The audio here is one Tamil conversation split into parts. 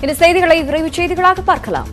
இந்த செய்திகளை விரைவு செய்திகளாக பார்க்கலாம்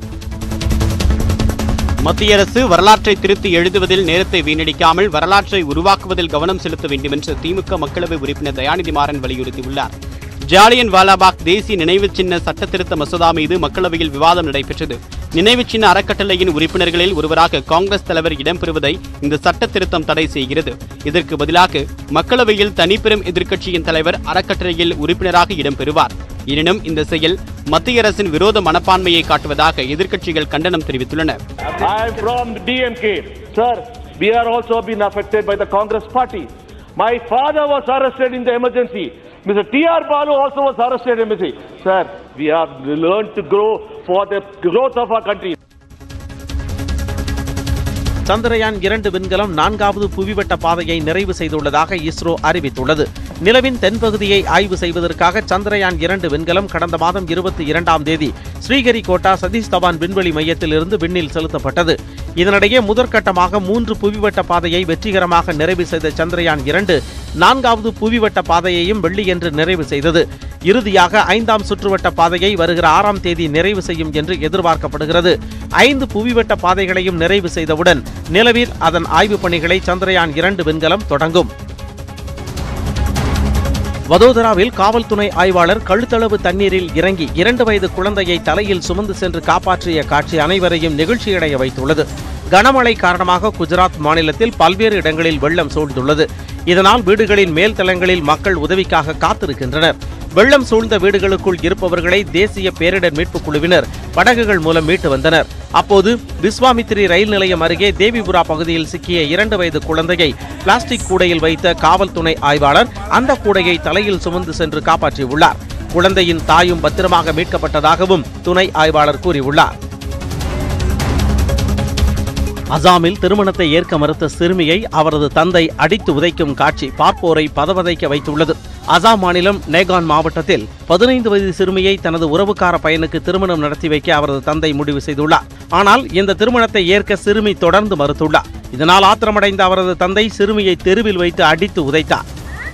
மத்திய அரசு வரலாற்றை திருத்தி எழுதுவதில் நேரத்தை வீணடிக்காமல் வரலாற்றை உருவாக்குவதில் கவனம் செலுத்த வேண்டும் என்று திமுக மக்களவை உறுப்பினர் தயாநிதி மாறன் வலியுறுத்தியுள்ளார் ஜாலியன் வாலாபாக் தேசிய நினைவு சின்ன சட்ட திருத்த மசோதா மீது மக்களவையில் விவாதம் நடைபெற்றது நினைவு சின்ன அறக்கட்டளையின் உறுப்பினர்களில் ஒருவராக காங்கிரஸ் தலைவர் இடம்பெறுவதை இந்த சட்ட திருத்தம் தடை செய்கிறது இதற்கு பதிலாக மக்களவையில் தனிப்பெரும் எதிர்க்கட்சியின் தலைவர் அறக்கட்டளையில் உறுப்பினராக இடம்பெறுவார் எனினும் இந்த செயல் மத்திய அரசின் விரோத மனப்பான்மையை காட்டுவதாக எதிர்க்கட்சிகள் கண்டனம் தெரிவித்துள்ளன I am from the DMK. Sir, we are also been affected by the Congress party. My father was arrested in the emergency. Mr. T.R. Balu also was arrested in emergency. Sir, we have learned to grow for the growth of our country. Chandrayaan இரண்டு விண்கலம் நான்காவது புவிவட்ட பாதையை நிறைவு செய்துள்ளதாக இஸ்ரோ அறிவித்துள்ளது நிலவின் தென்பகுதியை ஆய்வு செய்வதற்காக சந்திரயான் இரண்டு விண்கலம் கடந்த மாதம் இருபத்தி இரண்டாம் தேதி ஸ்ரீஹரிகோட்டா சதீஷ் தவான் விண்வெளி மையத்தில் இருந்து விண்ணில் செலுத்தப்பட்டது இதனிடையே முதற்கட்டமாக மூன்று புவிவட்ட பாதையை வெற்றிகரமாக நிறைவு செய்த சந்திரயான் இரண்டு நான்காவது புவிவட்ட பாதையையும் வெள்ளியன்று நிறைவு செய்தது இறுதியாக ஐந்தாம் சுற்றுவட்ட பாதையை வருகிற ஆறாம் தேதி நிறைவு செய்யும் என்று எதிர்பார்க்கப்படுகிறது ஐந்து புவிவட்ட பாதைகளையும் நிறைவு செய்தவுடன் நிலவில் அதன் ஆய்வுப் பணிகளை சந்திரயான் இரண்டு விண்கலம் தொடங்கும் வதோதராவில் காவல்துறை ஆய்வாளர் கழுத்தளவு தண்ணீரில் இறங்கி இரண்டு வயது குழந்தையை தலையில் சுமந்து சென்று காப்பாற்றிய காட்சி அனைவரையும் நெகிழ்ச்சியடைய வைத்துள்ளது கனமழை காரணமாக குஜராத் மாநிலத்தில் பல்வேறு இடங்களில் வெள்ளம் சூழ்ந்துள்ளது இதனால் வீடுகளின் மேல் தளங்களில் மக்கள் உதவிக்காக காத்திருக்கின்றனர் வெள்ளம் சூழ்ந்த வீடுகளுக்குள் இருப்பவர்களை தேசிய பேரிடர் மீட்புக் குழுவினர் படகுகள் மூலம் மீட்டு வந்தனர் அப்போது விஸ்வாமித்திரி ரயில் நிலையம் அருகே தேவிபுரா பகுதியில் சிக்கிய இரண்டு வயது குழந்தையை பிளாஸ்டிக் கூடையில் வைத்த காவல் துணை ஆய்வாளர் அந்த கூடையை தலையில் சுமந்து சென்று காப்பாற்றியுள்ளார் குழந்தையின் தாயும் பத்திரமாக மீட்கப்பட்டதாகவும் துணை ஆய்வாளர் கூறியுள்ளார் அசாமில் திருமணத்தை ஏற்க மறுத்த சிறுமியை அவரது தந்தை அடித்து உதைக்கும் காட்சி பார்ப்போரை பதவதைக்க வைத்துள்ளது அசாம் மாநிலம் நேகான் மாவட்டத்தில் பதினைந்து வயது சிறுமியை தனது உறவுக்கார பையனுக்கு திருமணம் நடத்தி வைக்க அவரது தந்தை முடிவு செய்துள்ளார் ஆனால் இந்த திருமணத்தை ஏற்க சிறுமி தொடர்ந்து மறுத்துள்ளார் இதனால் ஆத்திரமடைந்த அவரது தந்தை சிறுமியை தெருவில் வைத்து அடித்து உதைத்தார்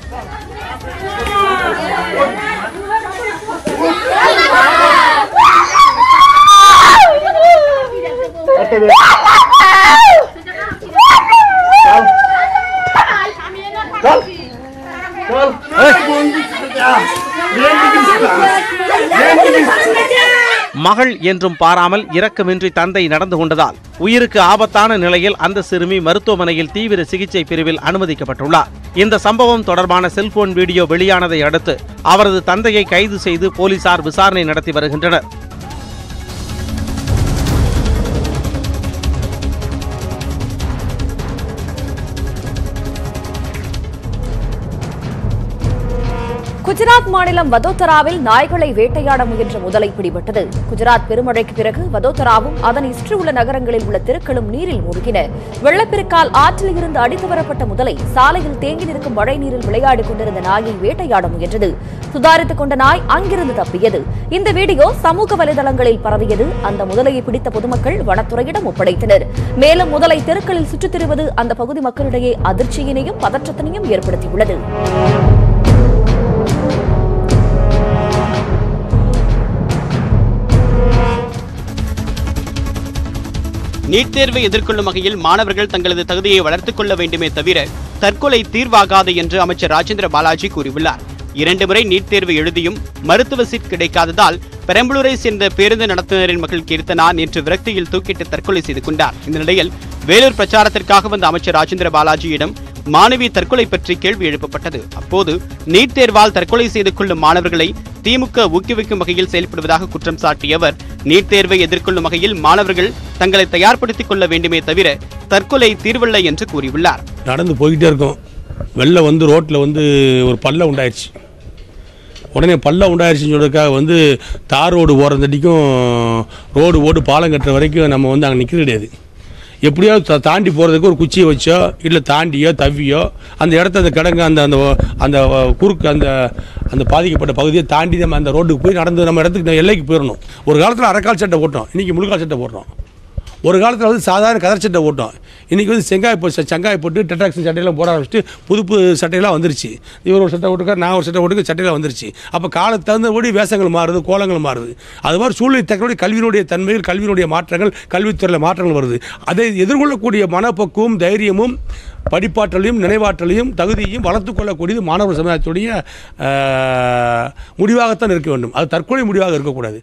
மகள் என்றும் பாராமல் இரக்கமின்றி தந்தை நடந்து கொண்டதால் உயிருக்கு ஆபத்தான நிலையில் அந்த சிறுமி மருத்துவமனையில் தீவிர சிகிச்சை பிரிவில் அனுமதிக்கப்பட்டுள்ளார் இந்த சம்பவம் தொடர்பான செல்போன் வீடியோ வெளியானதை அடுத்து அவரது தந்தையை கைது செய்து போலீசார் விசாரணை நடத்தி வருகின்றனர் குஜராத் மாநிலம் வதோதராவில் நாய்களை வேட்டையாட முயன்ற முதலை பிடிபட்டது குஜராத் பெருமழைக்கு பிறகு வதோதராவும் அதனை சுற்றியுள்ள நகரங்களில் உள்ள தெருக்களும் நீரில் மூழ்கின வெள்ளப்பெருக்கால் ஆற்றில் இருந்து அடித்து வரப்பட்ட முதலை சாலையில் தேங்கி நிற்கும் மழை நீரில் விளையாடிக் கொண்டிருந்த நாயை வேட்டையாட முயன்றது சுதாரித்துக் கொண்ட நாய் அங்கிருந்து தப்பியது இந்த வீடியோ சமூக வலைதளங்களில் பரவியது அந்த முதலையை பிடித்த பொதுமக்கள் வனத்துறையிடம் ஒப்படைத்தனர் மேலும் முதலை தெருக்களில் சுற்றித் திரிவது அந்த பகுதி மக்களிடையே அதிர்ச்சியினையும் பதற்றத்தினையும் ஏற்படுத்தியுள்ளது நீட் தேர்வை எதிர்கொள்ளும் வகையில் மாணவர்கள் தங்களது தகுதியை வளர்த்துக் கொள்ள வேண்டுமே தவிர தற்கொலை தீர்வாகாது என்று அமைச்சர் ராஜேந்திர பாலாஜி கூறியுள்ளார் இரண்டு முறை நீட் தேர்வு எழுதியும் மருத்துவ சீட் கிடைக்காததால் பெரம்பலூரை சேர்ந்த பேருந்து நடத்துனரின் மகள் கீர்த்தனா நேற்று விரக்தியில் தூக்கிட்டு தற்கொலை செய்து கொண்டார் இந்த நிலையில் வேலூர் பிரச்சாரத்திற்காக வந்த அமைச்சர் ராஜேந்திர பாலாஜியிடம் மாணவி தற்கொலை பற்றி கேள்வி எழுப்பப்பட்டது அப்போது நீட் தேர்வால் தற்கொலை செய்து கொள்ளும் மாணவர்களை திமுக ஊக்குவிக்கும் வகையில் செயல்படுவதாக குற்றம் சாட்டிய அவர் நீட் தேர்வை எதிர்கொள்ளும் வகையில் மாணவர்கள் தங்களை தயார்படுத்திக் கொள்ள வேண்டுமே தவிர தற்கொலை தீர்வல்ல என்று கூறியுள்ளார் நடந்து போய்கிட்டே இருக்கோம் வெளில வந்து ரோட்டில் வந்து ஒரு பள்ளம் உண்டாயிருச்சு உடனே பள்ளம் உண்டாயிருச்சுன்னு சொல்றதுக்காக வந்து தார் ரோடு போகிறதடிக்கும் ரோடு ஓடு பாலம் கட்டுற வரைக்கும் நம்ம வந்து அங்கே நிற்கிறது கிடையாது எப்படியாவது தா- தாண்டி போகிறதுக்கு ஒரு குச்சியை வச்சோ இல்லை தாண்டியோ தவ்வியோ அந்த இடத்த அந்த கிடங்க அந்த அந்த அந்த குறுக்கு அந்த அந்த பாதிக்கப்பட்ட பகுதியை தாண்டி நம்ம அந்த ரோட்டுக்கு போய் நடந்து நம்ம இடத்துக்கு நம்ம எல்லைக்கு போயிடணும் ஒரு காலத்தில் அரைக்கால் சட்டை போட்டோம் இன்றைக்கி முழுக்கால் சட்டை போடுறோம் ஒரு காலத்தில் வந்து சாதாரண கதர் சட்டை ஓட்டோம் இன்றைக்கி வந்து செங்காய் போ சங்காய் போட்டு டெட்ராக்ஷன் சட்டையெல்லாம் போட ஆரம்பிச்சுட்டு புது புது சட்டையெல்லாம் வந்துருச்சு இவர் ஒரு சட்டை ஓட்டுக்கார் நான் ஒரு சட்டை ஓட்டுக்க சட்டையெல்லாம் வந்துருச்சு அப்போ காலத்து தகுந்தபடி வேஷங்கள் மாறுது கோலங்கள் மாறுது அது மாதிரி சூழ்நிலை தக்கபடி கல்வியினுடைய தன்மைகள் கல்வியினுடைய மாற்றங்கள் கல்வித்துறையில் மாற்றங்கள் வருது அதை எதிர்கொள்ளக்கூடிய மனப்பக்குவம் தைரியமும் படிப்பாற்றலையும் நினைவாற்றலையும் தகுதியையும் வளர்த்துக் கொள்ளக்கூடியது மாணவர் சமுதாயத்துடைய ஆஹ், முடிவாகத்தான் இருக்க வேண்டும் அது தற்கொலை முடிவாக இருக்கக்கூடாது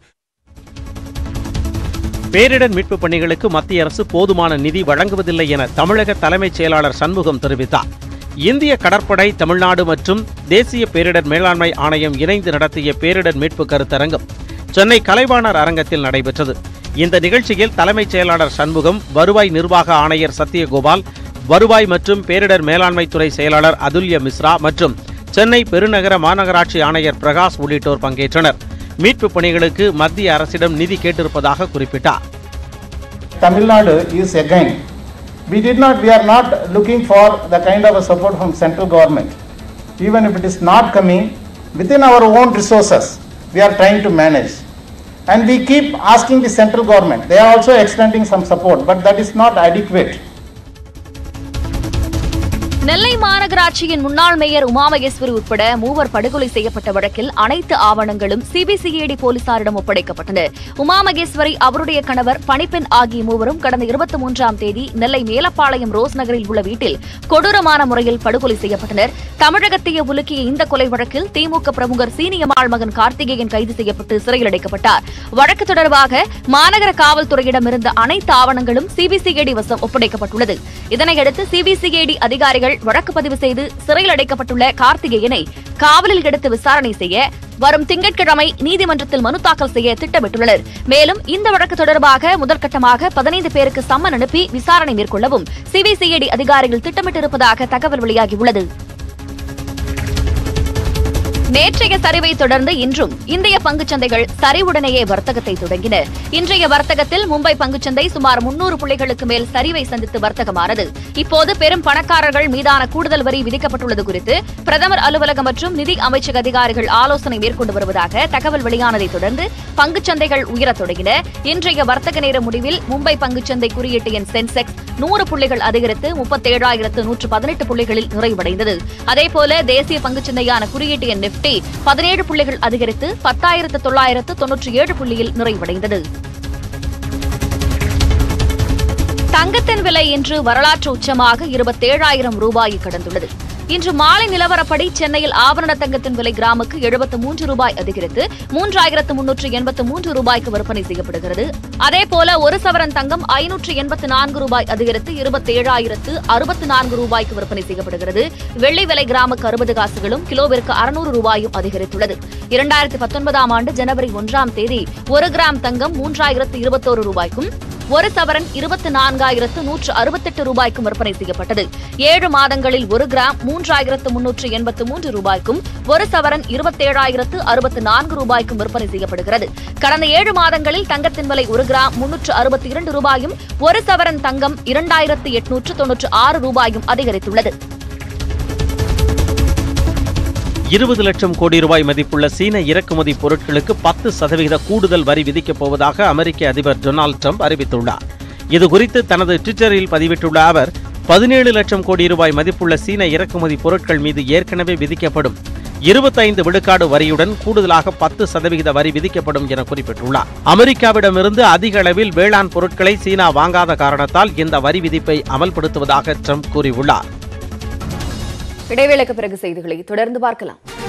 பேரிடர் மீட்பு பணிகளுக்கு மத்திய அரசு போதுமான நிதி வழங்குவதில்லை என தமிழக தலைமைச் செயலாளர் சண்முகம் தெரிவித்தார் இந்திய கடற்படை தமிழ்நாடு மற்றும் தேசிய பேரிடர் மேலாண்மை ஆணையம் இணைந்து நடத்திய பேரிடர் மீட்பு கருத்தரங்கம் சென்னை கலைவாணர் அரங்கத்தில் நடைபெற்றது இந்த நிகழ்ச்சியில் தலைமைச் செயலாளர் சண்முகம் வருவாய் நிர்வாக ஆணையர் சத்யகோபால் வருவாய் மற்றும் பேரிடர் மேலாண்மை துறை செயலாளர் அதுல்ய மிஸ்ரா மற்றும் சென்னை பெருநகர மாநகராட்சி ஆணையர் பிரகாஷ் உள்ளிட்டோர் பங்கேற்றனர் மீட்பு பணிகளுக்கு மத்திய அரசிடம் நிதி கேட்டிருப்பதாக குறிப்பிட்டார் Tamil Nadu is again. We did not, we are not looking for the kind of a support from central government. Even if it is not coming, within our own resources, we are trying to manage. And we keep asking the central government, they are also extending some support, but that is not adequate. நெல்லை மாநகராட்சியின் முன்னாள் மேயர் உமாமகேஸ்வரி உட்பட மூவர் படுகொலை செய்யப்பட்ட வழக்கில் அனைத்து ஆவணங்களும் சிபிசிஐடி போலீசாரிடம் ஒப்படைக்கப்பட்டன உமாமகேஸ்வரி அவருடைய கணவர் பணிப்பெண் ஆகிய மூவரும் கடந்த இருபத்தி மூன்றாம் தேதி நெல்லை மேலப்பாளையம் ரோஸ் நகரில் உள்ள வீட்டில் கொடூரமான முறையில் படுகொலை செய்யப்பட்டனர் தமிழகத்தையே உலுக்கிய இந்த கொலை வழக்கில் திமுக பிரமுகர் சீனியம்மாள் மகன் கார்த்திகேயன் கைது செய்யப்பட்டு சிறையில் அடைக்கப்பட்டார் வழக்கு தொடர்பாக மாநகர காவல்துறையிடம் இருந்த அனைத்து ஆவணங்களும் சிபிசிஐடி வசம் ஒப்படைக்கப்பட்டுள்ளது இதனையடுத்து சிபிசிஐடி அதிகாரிகள் வழக்கு பதிவு செய்து சிறையில் அடைக்கப்பட்டுள்ள கார்த்திகேயனை காவலில் எடுத்து விசாரணை செய்ய வரும் திங்கட்கிழமை நீதிமன்றத்தில் மனு தாக்கல் செய்ய திட்டமிட்டுள்ளனர் மேலும் இந்த வழக்கு தொடர்பாக முதற்கட்டமாக பதினைந்து பேருக்கு சம்மன் அனுப்பி விசாரணை மேற்கொள்ளவும் சிபிசிஐடி அதிகாரிகள் திட்டமிட்டிருப்பதாக தகவல் வெளியாகியுள்ளது நேற்றைய சரிவை தொடர்ந்து இன்றும் இந்திய பங்குச்சந்தைகள் சரிவுடனேயே வர்த்தகத்தை தொடங்கின இன்றைய வர்த்தகத்தில் மும்பை பங்குச்சந்தை சுமார் முன்னூறு புள்ளிகளுக்கு மேல் சரிவை சந்தித்து வர்த்தகமானது இப்போது பெரும் பணக்காரர்கள் மீதான கூடுதல் வரி விதிக்கப்பட்டுள்ளது குறித்து பிரதமர் அலுவலகம் மற்றும் நிதி அமைச்சக அதிகாரிகள் ஆலோசனை மேற்கொண்டு வருவதாக தகவல் வெளியானதை தொடர்ந்து பங்குச்சந்தைகள் உயரத் தொடங்கின இன்றைய வர்த்தக நேர முடிவில் மும்பை பங்குச்சந்தை குறியீட்டு எண் சென்செக்ஸ் நூறு புள்ளிகள் அதிகரித்து முப்பத்தேழாயிரத்து நூற்று பதினெட்டு புள்ளிகளில் நிறைவடைந்தது அதேபோல தேசிய பங்குச்சந்தையான குறியீட்டு எண் நிப்டி பதினேழு புள்ளிகள் அதிகரித்து பத்தாயிரத்து தொள்ளாயிரத்து தொன்னூற்றி ஏழு புள்ளியில் நிறைவடைந்தது தங்கத்தின் விலை இன்று வரலாற்று உச்சமாக இருபத்தேழாயிரம் ரூபாயை கடந்துள்ளது இன்று மாலை நிலவரப்படி சென்னையில் ஆபரண தங்கத்தின் விலை கிராமுக்கு எழுபத்து மூன்று ரூபாய் அதிகரித்து மூன்றாயிரத்து முன்னூற்று எண்பத்து மூன்று ரூபாய்க்கு விற்பனை செய்யப்படுகிறது அதேபோல ஒரு சவரன் தங்கம் ஐநூற்று எண்பத்து நான்கு ரூபாய் அதிகரித்து இருபத்தேழாயிரத்து அறுபத்து நான்கு ரூபாய்க்கு விற்பனை செய்யப்படுகிறது வெள்ளி விலை கிராமுக்கு அறுபது காசுகளும் கிலோவிற்கு அறுநூறு ரூபாயும் அதிகரித்துள்ளது இரண்டாயிரத்து பத்தொன்பதாம் ஆண்டு ஜனவரி ஒன்றாம் தேதி ஒரு கிராம் தங்கம் மூன்றாயிரத்து இருபத்தோரு ரூபாய்க்கும் ஒரு சவரன் இருபத்தி நான்காயிரத்து நூற்று அறுபத்தெட்டு ரூபாய்க்கும் விற்பனை செய்யப்பட்டது ஏழு மாதங்களில் ஒரு கிராம் மூன்றாயிரத்து முன்னூற்று எண்பத்து மூன்று ரூபாய்க்கும் ஒரு சவரன் இருபத்தேழாயிரத்து அறுபத்து நான்கு ரூபாய்க்கும் விற்பனை செய்யப்படுகிறது கடந்த ஏழு மாதங்களில் தங்கத்தின் விலை ஒரு கிராம் முன்னூற்று அறுபத்தி இரண்டு ரூபாயும் ஒரு சவரன் தங்கம் இரண்டாயிரத்து எட்நூற்று தொன்னூற்று ஆறு ரூபாயும் அதிகரித்துள்ளது இருபது லட்சம் கோடி ரூபாய் மதிப்புள்ள சீன இறக்குமதி பொருட்களுக்கு பத்து சதவிகித கூடுதல் வரி விதிக்கப் போவதாக அமெரிக்க அதிபர் டொனால்டு ட்ரம்ப் அறிவித்துள்ளார் இதுகுறித்து தனது ட்விட்டரில் பதிவிட்டுள்ள அவர் பதினேழு லட்சம் கோடி ரூபாய் மதிப்புள்ள சீன இறக்குமதி பொருட்கள் மீது ஏற்கனவே விதிக்கப்படும் இருபத்தைந்து விழுக்காடு வரியுடன் கூடுதலாக பத்து சதவிகித வரி விதிக்கப்படும் என குறிப்பிட்டுள்ளார் அமெரிக்காவிடமிருந்து அதிக அளவில் வேளாண் பொருட்களை சீனா வாங்காத காரணத்தால் இந்த வரி விதிப்பை அமல்படுத்துவதாக ட்ரம்ப் கூறியுள்ளார் இடைவேளைக்கு பிறகு செய்திகளை தொடர்ந்து பார்க்கலாம்